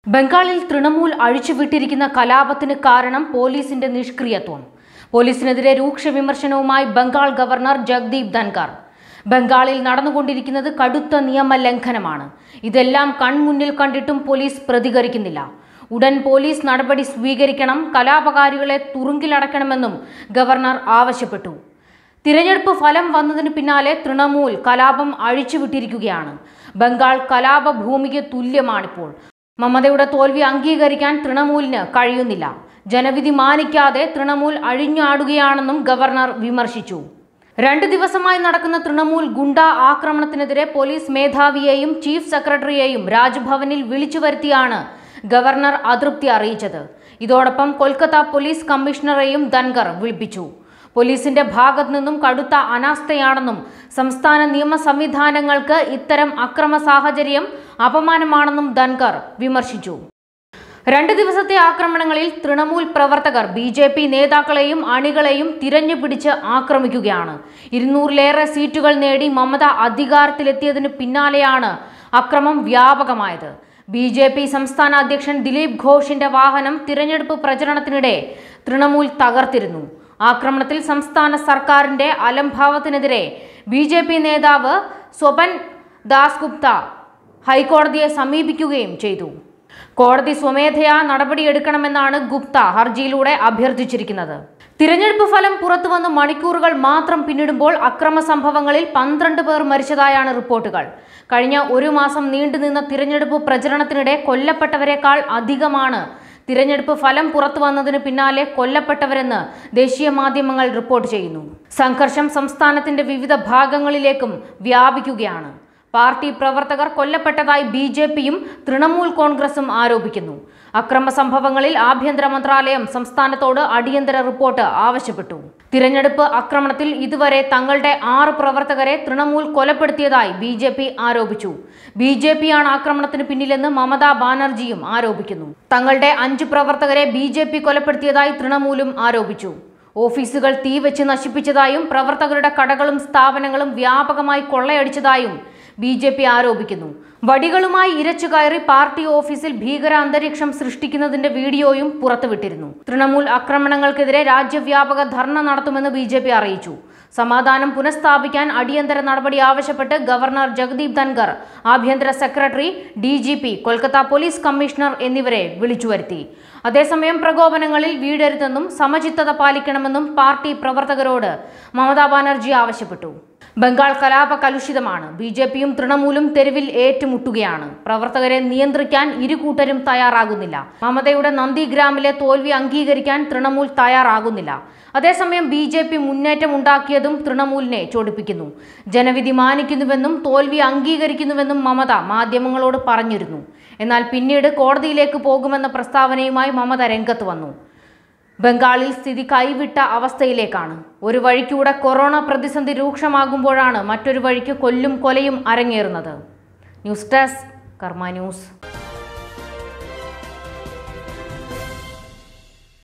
ബംഗാളിൽ തൃണമൂൽ അഴിച്ചുവിട്ടിരിക്കുന്ന കലാപത്തിന് കാരണം പോലീസിന്റെ നിഷ്ക്രിയത്വം പോലീസിനെതിരെ രൂക്ഷ വിമർശനവുമായി ബംഗാൾ ഗവർണർ ജഗ്ദീപ് ധൻകർ ബംഗാളിൽ നടന്നുകൊണ്ടിരിക്കുന്നത് കടുത്ത നിയമ ലംഘനമാണ് ഇതെല്ലാം കൺമുന്നിൽ കണ്ടിട്ടും പോലീസ് പ്രതികരിക്കുന്നില്ല ഉടൻ പോലീസ് നടപടി സ്വീകരിക്കണം കലാപകാരികളെ തുറുങ്കിലടക്കണമെന്നും ഗവർണർ ആവശ്യപ്പെട്ടു തിരഞ്ഞെടുപ്പ് ഫലം വന്നതിന് പിന്നാലെ തൃണമൂൽ കലാപം അഴിച്ചുവിട്ടിരിക്കുകയാണ് ബംഗാൾ കലാപഭൂമിക്ക് തുല്യമാണിപ്പോൾ മമതയുടെ തോൽവി അംഗീകരിക്കാൻ തൃണമൂലിന് കഴിയുന്നില്ല ജനവിധി മാനിക്കാതെ തൃണമൂൽ അഴിഞ്ഞാടുകയാണെന്നും ഗവർണർ വിമർശിച്ചു രണ്ട് ദിവസമായി നടക്കുന്ന തൃണമൂൽ ഗുണ്ട ആക്രമണത്തിനെതിരെ പോലീസ് മേധാവിയെയും ചീഫ് സെക്രട്ടറിയെയും രാജ്ഭവനിൽ വിളിച്ചു വരുത്തിയാണ് ഗവർണർ അതൃപ്തി അറിയിച്ചത് ഇതോടൊപ്പം കൊൽക്കത്ത പോലീസ് കമ്മീഷണറെയും ധൻകർ വിളിപ്പിച്ചു പോലീസിന്റെ ഭാഗത്തു നിന്നും കടുത്ത അനാസ്ഥയാണെന്നും സംസ്ഥാന നിയമ സംവിധാനങ്ങൾക്ക് ഇത്തരം അക്രമ സാഹചര്യം അപമാനമാണെന്നും ധൻകർ വിമർശിച്ചു രണ്ട് ദിവസത്തെ ആക്രമണങ്ങളിൽ തൃണമൂൽ പ്രവർത്തകർ ബി ജെ പി നേതാക്കളെയും അണികളെയും തിരഞ്ഞു പിടിച്ച് ആക്രമിക്കുകയാണ് ഇരുന്നൂറിലേറെ സീറ്റുകൾ നേടി മമത അധികാരത്തിലെത്തിയതിനു പിന്നാലെയാണ് അക്രമം വ്യാപകമായത് ബി ജെ പി സംസ്ഥാന അധ്യക്ഷൻ ദിലീപ് ഘോഷിന്റെ വാഹനം തിരഞ്ഞെടുപ്പ് പ്രചരണത്തിനിടെ തൃണമൂൽ തകർത്തിരുന്നു ആക്രമണത്തിൽ സംസ്ഥാന സർക്കാരിന്റെ അലംഭാവത്തിനെതിരെ ബി ജെ പി നേതാവ് സ്വപൻ ദാസ് ഗുപ്ത ഹൈക്കോടതിയെ സമീപിക്കുകയും ചെയ്തു കോടതി സ്വമേധയാ നടപടിയെടുക്കണമെന്നാണ് ഗുപ്ത ഹർജിയിലൂടെ അഭ്യർത്ഥിച്ചിരിക്കുന്നത് തിരഞ്ഞെടുപ്പ് ഫലം പുറത്തുവന്ന് മണിക്കൂറുകൾ മാത്രം പിന്നിടുമ്പോൾ അക്രമ സംഭവങ്ങളിൽ പന്ത്രണ്ട് പേർ മരിച്ചതായാണ് റിപ്പോർട്ടുകൾ കഴിഞ്ഞ ഒരു മാസം നീണ്ടുനിന്ന തിരഞ്ഞെടുപ്പ് പ്രചരണത്തിനിടെ കൊല്ലപ്പെട്ടവരെക്കാൾ അധികമാണ് തിരഞ്ഞെടുപ്പ് ഫലം പുറത്തു വന്നതിന് പിന്നാലെ കൊല്ലപ്പെട്ടവരെന്ന് ദേശീയ മാധ്യമങ്ങൾ റിപ്പോർട്ട് ചെയ്യുന്നു സംഘർഷം സംസ്ഥാനത്തിന്റെ വിവിധ ഭാഗങ്ങളിലേക്കും വ്യാപിക്കുകയാണ് പാർട്ടി പ്രവർത്തകർ കൊല്ലപ്പെട്ടതായി ബി ജെ പിയും തൃണമൂൽ കോൺഗ്രസും ആരോപിക്കുന്നു അക്രമ സംഭവങ്ങളിൽ ആഭ്യന്തര മന്ത്രാലയം സംസ്ഥാനത്തോട് അടിയന്തര റിപ്പോർട്ട് ആവശ്യപ്പെട്ടു തിരഞ്ഞെടുപ്പ് ആക്രമണത്തിൽ ഇതുവരെ തങ്ങളുടെ ആറ് പ്രവർത്തകരെ തൃണമൂൽ കൊലപ്പെടുത്തിയതായി ബി ജെ പി ആരോപിച്ചു ബി ജെ പിയാണ് ആക്രമണത്തിന് പിന്നിലെന്ന് മമതാ ബാനർജിയും ആരോപിക്കുന്നു തങ്ങളുടെ അഞ്ച് പ്രവർത്തകരെ ബി ജെ പി കൊലപ്പെടുത്തിയതായി തൃണമൂലും ആരോപിച്ചു ഓഫീസുകൾ തീവെച്ച് നശിപ്പിച്ചതായും പ്രവർത്തകരുടെ കടകളും സ്ഥാപനങ്ങളും വ്യാപകമായി കൊള്ളയടിച്ചതായും ബി ജെ പി ആരോപിക്കുന്നു വടികളുമായി ഇരച്ചു കയറി പാർട്ടി ഓഫീസിൽ ഭീകര അന്തരീക്ഷം സൃഷ്ടിക്കുന്നതിന്റെ വീഡിയോയും പുറത്തുവിട്ടിരുന്നു തൃണമൂൽ ആക്രമണങ്ങൾക്കെതിരെ രാജ്യവ്യാപക ധർണ നടത്തുമെന്ന് ബി ജെ പി അറിയിച്ചു സമാധാനം പുനഃസ്ഥാപിക്കാൻ അടിയന്തര നടപടി ആവശ്യപ്പെട്ട് ഗവർണർ ജഗദീപ് ധൻകർ ആഭ്യന്തര secretary D G P Kolkata police commissioner എന്നിവരെ വിളിച്ചു വരുത്തി അതേസമയം പ്രകോപനങ്ങളിൽ വീഴരുതെന്നും സമചിത്തത പാലിക്കണമെന്നും പാർട്ടി പ്രവർത്തകരോട് മമതാ ബാനർജി ആവശ്യപ്പെട്ടു ബംഗാൾ കലാപ കലുഷിതമാണ് ബി ജെ പിയും തൃണമൂലും തെരുവിൽ ഏറ്റുമുട്ടുകയാണ് പ്രവർത്തകരെ നിയന്ത്രിക്കാൻ ഇരുകൂട്ടരും തയ്യാറാകുന്നില്ല മമതയുടെ നന്ദിഗ്രാമിലെ തോൽവി അംഗീകരിക്കാൻ തൃണമൂൽ തയ്യാറാകുന്നില്ല അതേസമയം ബി ജെ പി മുന്നേറ്റം ഉണ്ടാക്കിയതും തൃണമൂലിനെ ചൊടിപ്പിക്കുന്നു ജനവിധി മാനിക്കുന്നുവെന്നും തോൽവി അംഗീകരിക്കുന്നുവെന്നും മമത മാധ്യമങ്ങളോട് പറഞ്ഞിരുന്നു എന്നാൽ പിന്നീട് കോടതിയിലേക്ക് പോകുമെന്ന പ്രസ്താവനയുമായി മമത രംഗത്ത് വന്നു ബംഗാളിൽ സ്ഥിതി കൈവിട്ട അവസ്ഥയിലേക്കാണ് ഒരു വഴിക്കൂടെ കൊറോണ പ്രതിസന്ധി രൂക്ഷമാകുമ്പോഴാണ് മറ്റൊരു വഴിക്ക് കൊല്ലും കൊലയും അരങ്ങേറുന്നത് ന്യൂസ് ഡെസ്ക് കർമ്മ ന്യൂസ്